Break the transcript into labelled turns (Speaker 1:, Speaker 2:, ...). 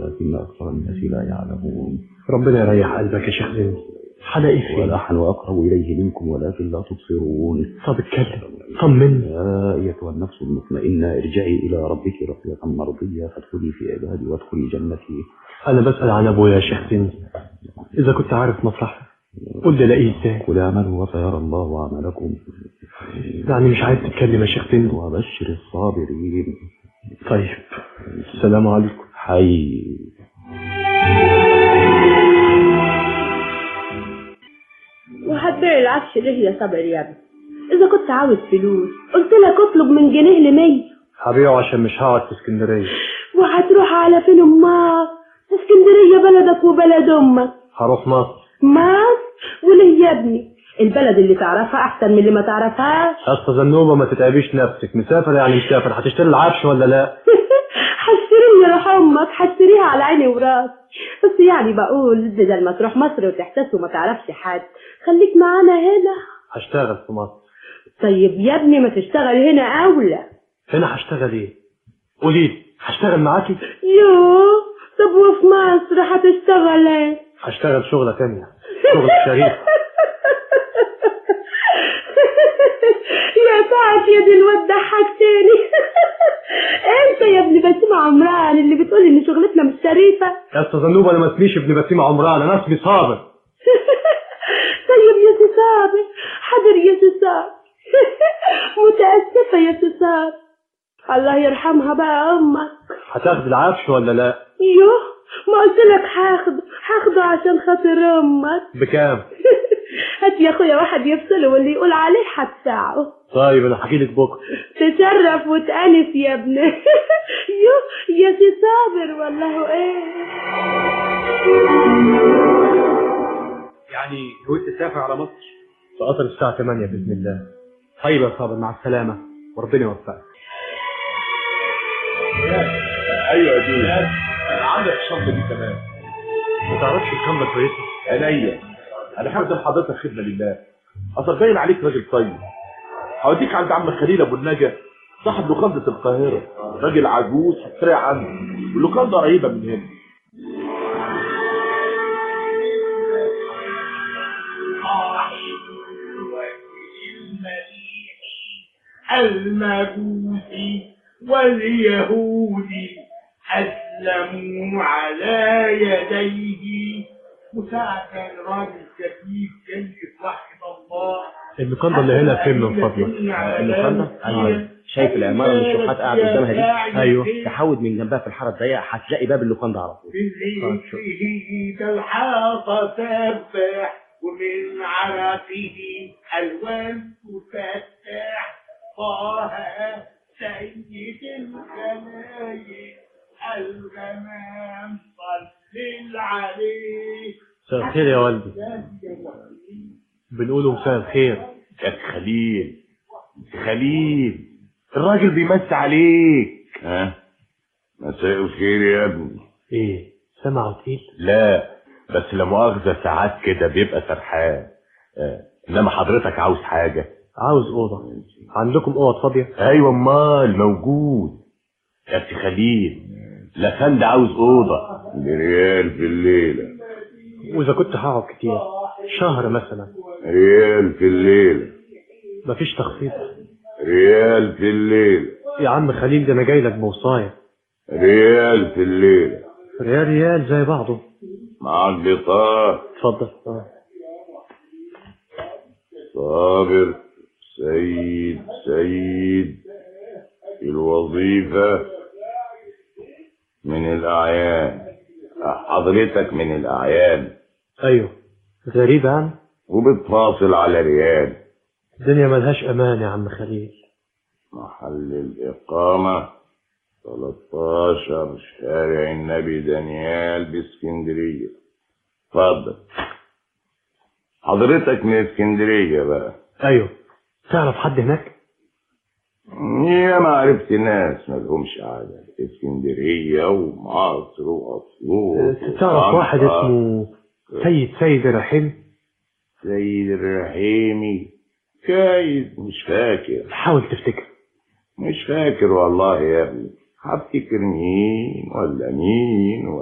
Speaker 1: ولكن أكثر الناس لا يعلمون
Speaker 2: ربنا يريح قلبك يا شيخ زين حلاقي فين
Speaker 1: ونحن أقرب إليه منكم ولكن لا تبصرون
Speaker 2: طب اتكلم طمني
Speaker 1: يا أيتها النفس المطمئنة ارجعي إلى ربك راضية مرضية فادخلي في عبادي وادخلي جنتي
Speaker 2: انا بسأل عن ابويا يا شيخ زين اذا كنت عارف مصلحته قول لي الاقيه ازاي
Speaker 1: قل اعملوا وسيرى الله عملكم
Speaker 2: يعني مش عايز تتكلم يا شيخ زين
Speaker 1: وبشر الصابرين
Speaker 2: طيب السلام عليكم
Speaker 1: حي
Speaker 3: وهتبيع العفش ليه يا صابر يا ابني اذا كنت عاوز فلوس قلت لك اطلب من جنيه لمية
Speaker 2: هبيعه عشان مش هقعد في اسكندريه
Speaker 3: وهتروح على فين امال اسكندريه بلدك وبلد امك
Speaker 2: هروح مصر
Speaker 3: مصر وليه يا ابني البلد اللي تعرفها احسن من اللي ما تعرفهاش
Speaker 2: اسطى زنوبه ما تتعبيش نفسك مسافر يعني مسافر هتشتري العفش ولا لا
Speaker 3: هشتري روح امك هشتريها على عيني وراسي بس يعني بقول بدل ما تروح مصر وتحتس وما تعرفش حد خليك معانا هنا
Speaker 2: هشتغل في مصر
Speaker 3: طيب يا ابني ما تشتغل هنا اولى
Speaker 2: هنا هشتغل ايه قولي لي هشتغل معاكي
Speaker 3: يوه طب وفي مصر هتشتغل ايه
Speaker 2: هشتغل شغله تانية شغل شريف
Speaker 3: يا سعد يا دي الواد ضحكتني انت يا ابن بسيم عمران اللي بتقول ان شغلتنا مش شريفه
Speaker 2: يا اسطى زنوبه انا ما اسميش ابن بسيم عمران انا اسمي صابر
Speaker 3: طيب يا سي صابر حاضر يا سي صابر متاسفه يا سي صابر الله يرحمها بقى امك
Speaker 2: هتاخد العفش ولا لا
Speaker 3: يوه ما قلت لك هاخده هاخده عشان خاطر امك
Speaker 2: بكام
Speaker 3: هات يا اخويا واحد يفصله واللي يقول عليه هتساعه
Speaker 2: طيب انا هحكي لك بكره
Speaker 3: تشرف وتأنس يا ابني يو يا سي صابر والله ايه
Speaker 2: يعني نويت تسافر على مصر في قطر الساعة 8 بإذن الله طيب يا صابر مع السلامة وربنا يوفقك
Speaker 4: ايوه يا جوز عندك الشنطه دي كمان
Speaker 2: ما تعرفش الكاميرا كويسة
Speaker 4: عينيا انا هخدم حضرتك خدمه لله اصل باين عليك راجل طيب هوديك عند عم خليل ابو النجا صاحب لوكاندا القاهره راجل عجوز هتفرق عنه واللوكاندا قريبه من هنا
Speaker 5: المجوس واليهود أسلموا على يديه مساعدا راجل كفيف جيد وحد الله
Speaker 2: اللوكاندا اللي هنا فين من فضلك
Speaker 5: اللوكاندا؟
Speaker 6: ايوه شايف العماره اللي الشحات قاعد قدامها دي
Speaker 2: ايوه
Speaker 6: تحود من جنبها في الحاره الضيقه هتلاقي باب اللوكاندا على طول
Speaker 5: في تلحاق تسبح ومن عرقه ألوان تفتح طه سيد الخلايق الغمام صل عليه
Speaker 2: مساء الخير يا والدي بنقوله مساء الخير
Speaker 4: يا خليل خليل الراجل بيمس عليك
Speaker 7: ها مساء الخير يا ابني
Speaker 2: ايه سمعه تقيل
Speaker 4: لا بس لا مؤاخذة ساعات كده بيبقى سرحان آه. انما حضرتك عاوز حاجة
Speaker 2: عاوز اوضه عندكم اوض فاضيه
Speaker 4: ايوه امال موجود يا سي خليل لا فند عاوز اوضه
Speaker 7: بريال في الليلة
Speaker 2: واذا كنت هقعد كتير شهر مثلا
Speaker 7: ريال في الليلة
Speaker 2: مفيش تخفيض
Speaker 7: ريال في الليلة
Speaker 2: يا عم خليل ده انا جاي لك بوصايه
Speaker 7: ريال في الليلة
Speaker 2: ريال ريال زي بعضه
Speaker 7: معك بطاقة
Speaker 2: اتفضل اه
Speaker 7: صابر سيد سيد الوظيفة من الأعيان حضرتك من الأعيان
Speaker 2: ايوه غريب عن
Speaker 7: وبتفاصل على ريال
Speaker 2: الدنيا ملهاش امان يا عم خليل
Speaker 7: محل الإقامة 13 شارع النبي دانيال باسكندرية اتفضل حضرتك من اسكندرية بقى
Speaker 2: ايوه تعرف حد هناك
Speaker 7: يا ما عرفت ناس ما لهمش عادة اسكندرية ومصر وأسيوط
Speaker 2: تعرف واحد
Speaker 7: وطنطا.
Speaker 2: اسمه سيد سيد الرحيم
Speaker 7: سيد الرحيمي كايد مش فاكر
Speaker 2: حاول تفتكر
Speaker 7: مش فاكر والله يا ابني هفتكر مين ولا مين